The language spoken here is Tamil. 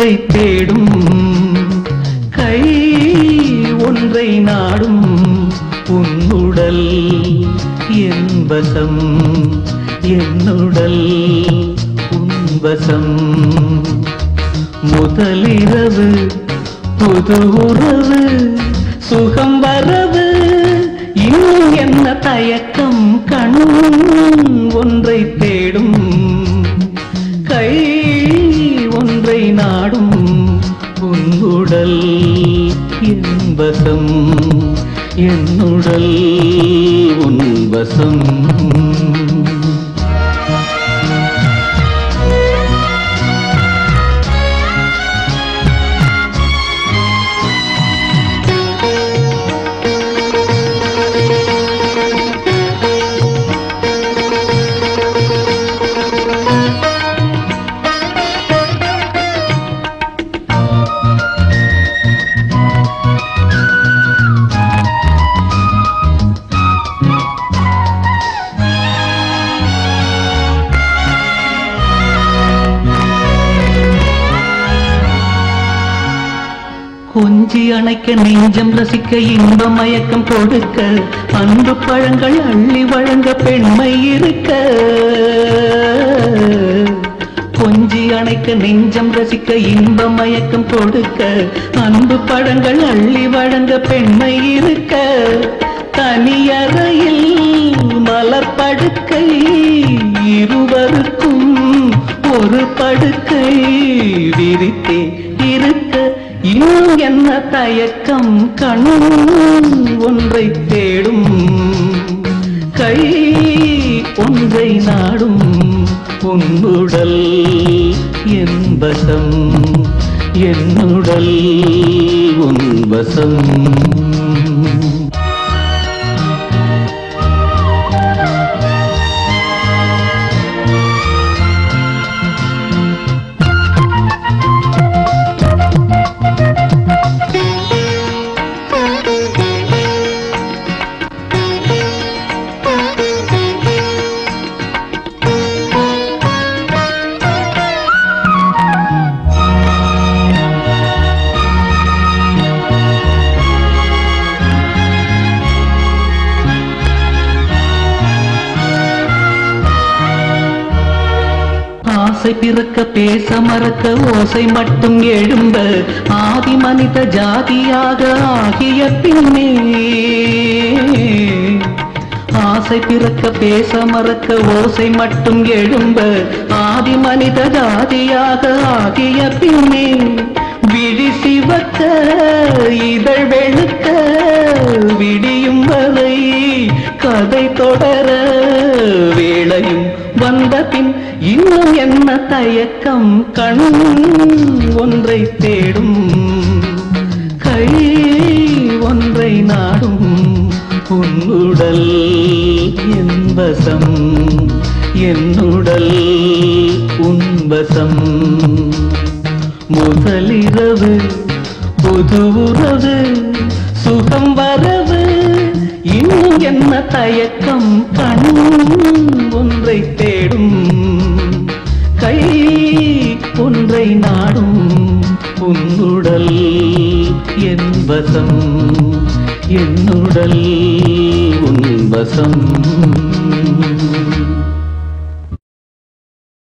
ஒன்றை தேடும் கை ஒன்றை நாடும் உன்னுடல் என்பசம் என்னுடல் உன்பசம் முதலிரவு புது உறவு சுகம் வரவு இன்னும் என்ன தயக்கம் கண் ஒன்றை தேடும் கை ஒன்றை நாடும் உன்னுடல் என்பசம் என்னுடல் உன்வசம் கொஞ்சி அணைக்க நெஞ்சம் ரசிக்க இன்ப மயக்கம் கொடுக்க அன்பு பழங்கள் அள்ளி வழங்க பெண்மை இருக்க கொஞ்சி அணைக்க நெஞ்சம் ரசிக்க இன்ப மயக்கம் கொடுக்க அன்பு பழங்கள் அள்ளி வழங்க பெண்மை இருக்க தனியறையில் மலர் படுக்கை இருவருக்கும் ஒரு படுக்கை விரித்தே இருக்க இன்னும் என்ன தயக்கம் கண் ஒன்றை தேடும் கை ஒன்றை நாடும் உன்னுடல் என்பசம் என்னுடல் உன்வசம் ஆசை பிறக்க பேச மறக்க ஓசை மட்டும் எழும்ப ஆதி மனித ஜாதியாக ஆகிய பின்னே ஆசை பிறக்க பேச மறக்க ஓசை மட்டும் எழும்ப ஆதி மனித ஜாதியாக ஆகிய பின்னே விழி சிவக்க இதழ் வெளுக்க விடியும் வரை கதை தொடர வேளையும் வந்த பின் இன்னும் என்ன தயக்கம் கண் ஒன்றை தேடும் கை ஒன்றை நாடும் உன்னுடல் என்பசம் என்னுடல் உன்பசம் முதலிரவு புது உறவு சுகம் வரவு இன்னும் என்ன தயக்கம் கண் ஒன்றை தேடும் கை ஒன்றை நாடும் உன்னுடல் என்பசம் என்னுடல் உன்பசம்